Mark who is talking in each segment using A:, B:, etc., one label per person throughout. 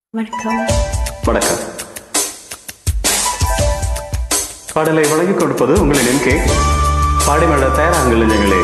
A: வணக்கம்
B: வணக்கம் பாடலை வழங்கிக் கொடுப்பது உங்களின் எம்கே பாடிமட தயாராங்கள் நெஞ்சங்களே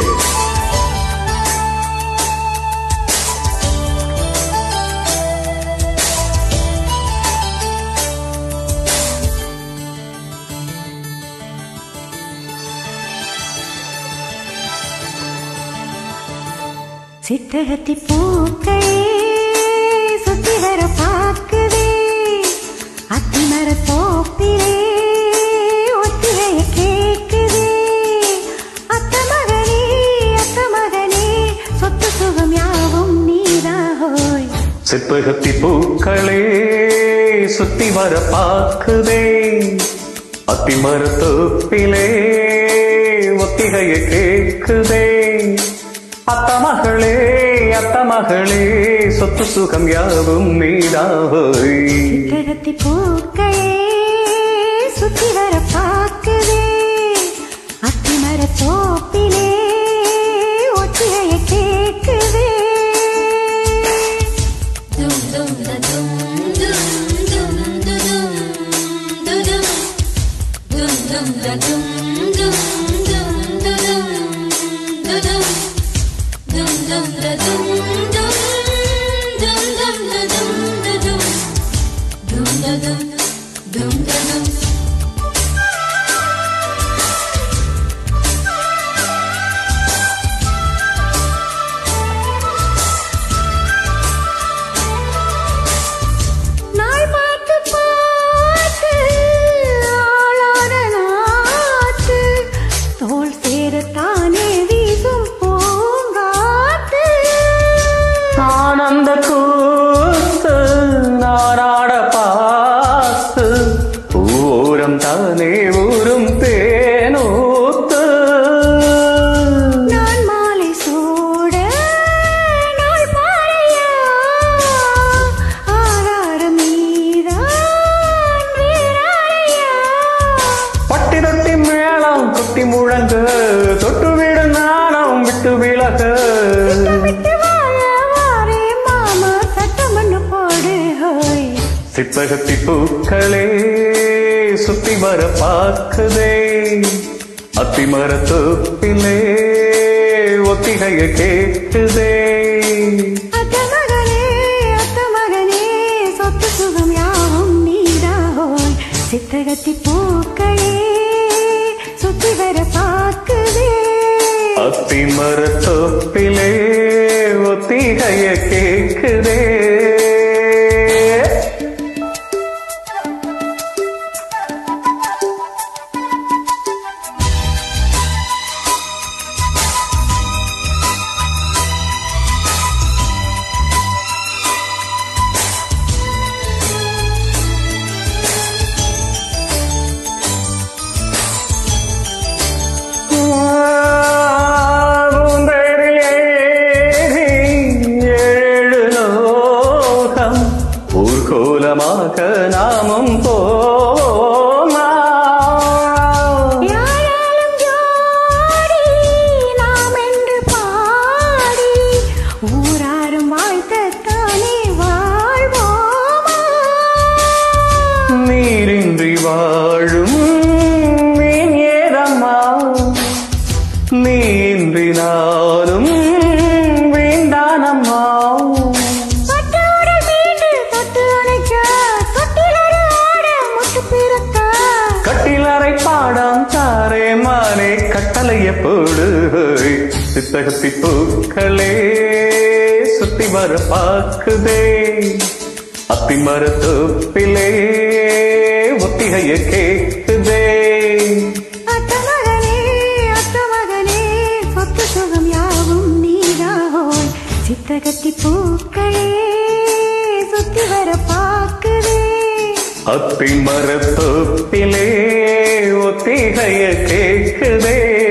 A: சித்தகத்தி பூக்களே சுத்தி வர பாக்குதே அத்திமர தோப்பிலே ஒத்திகைய கேக்குதே அத்த மகனே அத்த மகனே சொத்து சுகம் யாவும் நீதாஹோய்
B: சிற்பகத்தி பூக்களே சுத்தி வர பாக்குதே அத்திமர தோப்பிலே ஒத்திகைய கேக்குதே அத்த மகளே அத்த மகளே சொத்து சுகம் யாவும் நீதாய்
A: சித்தகத்தி பூக்களே சுத்தி வர பாக்குதே அத்திமர தோப்பிலே ஒத்திகைய கேக்குதே
C: Dum dum da dum dum dum da dum da dum dum dum da dum dum dum da dum da dum dum dum da dum dum dum dum da dum da dum dum da dum dum da dum
A: நாள் பார்த்து பார்த்து ஆளான நாத்து தோல் சேரத்தானே வீசும் பூங்காத்து
B: ஆனந்த கூத்து நாராட பார்த்து ஊரம் தானே ஊரும் தேனூத்து
A: நான் மாலை சூட நாள் பாறையா ஆகாரம் நீதான் வீராயா
B: பட்டி தொட்டி மேளம் கொட்டி முழங்க தொட்டு விடு நாணம் விட்டு விலக
A: விட்டு வாழ வாரே மாமா சட்டமண்ணு போடு ஹோய்
B: சிற்பகத்தி பூக்களே சுத்தி வர பார்க்குதே அத்திமர தோப்பிலே ஒத்திகைய கேட்குதே
A: அத்த மகனே அத்த மகனே சொத்து சுகம் யாவும் நீதாய் சித்தகத்தி பூக்களே சுத்தி வர பார்க்குதே
B: அத்திமர தோப்பிலே ஒத்திகைய கேட்குதே பூந்தேரில் ஏறி ஏழு லோகம் ஊர்கோலமாக நாமும் போமா
A: யாராலும் ஜோடி நாம் என்று பாடி ஊராரும் வாழ்த்தத்தானே வாழ்வோமா
B: நீரின்றி வாழும் மீன் ஏதம்மா நீன்றி நானும் வேண்டானம்மா
A: தொட்டோடு மீண்டு தொட்டு அணைக்க தொட்டிலொரு ஆட முட்டு பிறக்க
B: கட்டிலறை பாடம் தாரே மானே கட்டளைய போடு சித்தகத்தி பூக்களே சுத்தி வர பாக்குதே அத்திமர தோப்பிலே ஒத்திகைய கேக்குதே
A: அத்த மகனே அத்த மகனே சொத்து சுகம் யாவும் நீதாய் சித்தகத்தி பூக்களே சுத்தி வர பாக்குதே
B: அத்திமர தோப்பிலே ஒத்திகைய கேக்குதே